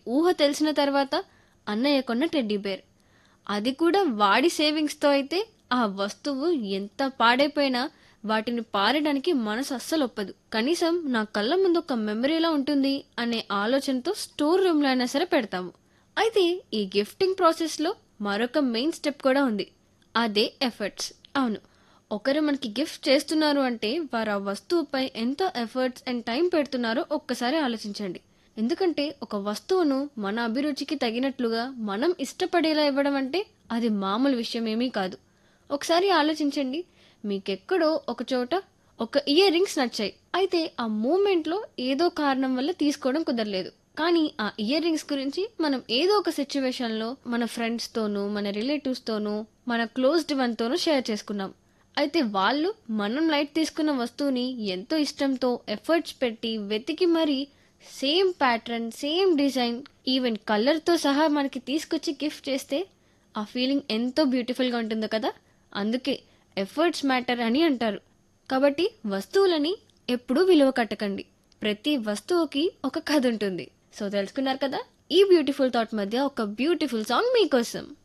ఊహ తెలిసిన తర్వాత అన్నయ్య కొన్న టెడ్డీ బేర్ అది కూడా వాడి సేవింగ్స్తో అయితే ఆ వస్తువు ఎంత పాడైపోయినా వాటిని పారడానికి మనసు అస్సలు ఒప్పదు కనీసం నా కళ్ళ ముందు ఒక మెమరీలా ఉంటుంది అనే ఆలోచనతో స్టోర్ రూమ్లో అయినా సరే పెడతాము అయితే ఈ గిఫ్టింగ్ ప్రాసెస్లో మరొక మెయిన్ స్టెప్ కూడా ఉంది అదే ఎఫర్ట్స్ అవును ఒకరు మనకి గిఫ్ట్ చేస్తున్నారు అంటే వారు ఆ వస్తువుపై ఎంత ఎఫర్ట్స్ అండ్ టైం పెడుతున్నారో ఒక్కసారి ఆలోచించండి ఎందుకంటే ఒక వస్తువును మన అభిరుచికి తగినట్లుగా మనం ఇష్టపడేలా ఇవ్వడం అంటే అది మామూలు విషయం ఏమీ కాదు ఒకసారి ఆలోచించండి మీకెక్కడో ఒక చోట ఒక ఇయర్ రింగ్స్ నచ్చాయి అయితే ఆ మూమెంట్లో ఏదో కారణం వల్ల తీసుకోవడం కుదరలేదు కానీ ఆ ఇయర్ రింగ్స్ గురించి మనం ఏదో ఒక సిచ్యువేషన్లో మన ఫ్రెండ్స్తోనూ మన రిలేటివ్స్తోనూ మన క్లోజ్డ్ వన్తోనూ షేర్ చేసుకున్నాం అయితే వాళ్ళు మనం లైట్ తీసుకున్న వస్తువుని ఎంతో ఇష్టంతో ఎఫర్ట్స్ పెట్టి వెతికి మరీ same pattern same design even కలర్తో సహా మనకి తీసుకొచ్చి గిఫ్ట్ చేస్తే ఆ ఫీలింగ్ ఎంతో బ్యూటిఫుల్గా ఉంటుందో కదా అందుకే ఎఫర్ట్స్ మ్యాటర్ అని అంటారు కాబట్టి వస్తువులని ఎప్పుడూ విలువ కట్టకండి ప్రతి వస్తువుకి ఒక కథ ఉంటుంది సో తెలుసుకున్నారు కదా ఈ బ్యూటిఫుల్ థాట్ మధ్య ఒక బ్యూటిఫుల్ సాంగ్ మీకోసం